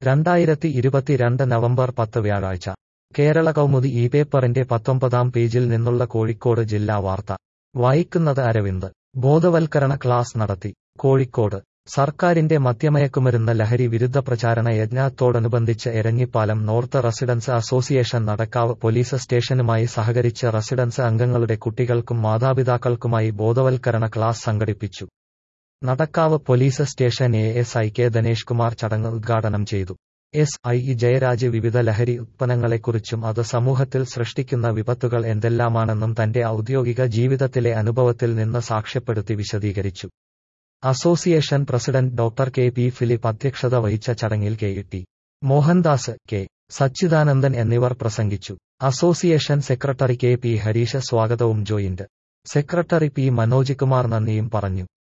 രണ്ടായിരത്തി ഇരുപത്തിരണ്ട് നവംബർ പത്ത് വ്യാഴാഴ്ച കേരള കൗമുദി ഈ പേപ്പറിന്റെ പത്തൊമ്പതാം പേജിൽ നിന്നുള്ള കോഴിക്കോട് ജില്ലാ വാർത്ത വായിക്കുന്നത് അരവിന്ദ് ബോധവൽക്കരണ ക്ലാസ് നടത്തി കോഴിക്കോട് സർക്കാരിന്റെ മദ്യമയക്കുമരുന്ന് ലഹരി വിരുദ്ധ പ്രചാരണ യജ്ഞത്തോടനുബന്ധിച്ച് Eranhipalam north residence association Nadakkavu police സ്റ്റേഷനുമായി സഹകരിച്ച് റെസിഡൻസ് അംഗങ്ങളുടെ കുട്ടികൾക്കും മാതാപിതാക്കൾക്കുമായി ബോധവൽക്കരണ ക്ലാസ് സംഘടിപ്പിച്ചു Nadakkavu police station A S I K Dhanesh Kumar ചടങ്ങ് ഉദ്ഘാടനം ചെയ്തു എസ് ഐ ഇ ജയരാജ് വിവിധ ലഹരി ഉത്പന്നങ്ങളെക്കുറിച്ചും അത് സമൂഹത്തിൽ സൃഷ്ടിക്കുന്ന വിപത്തുകൾ എന്തെല്ലാമാണെന്നും തന്റെ ഔദ്യോഗിക ജീവിതത്തിലെ അനുഭവത്തിൽ നിന്ന് സാക്ഷ്യപ്പെടുത്തി വിശദീകരിച്ചു association president doctor K P Philip അധ്യക്ഷത വഹിച്ച ചടങ്ങിൽ K T Mohandas K Sachidanandan എന്നിവർ പ്രസംഗിച്ചു association secretary K P Harish സ്വാഗതവും joint secretary P Manoj Kumar നന്ദിയും പറഞ്ഞു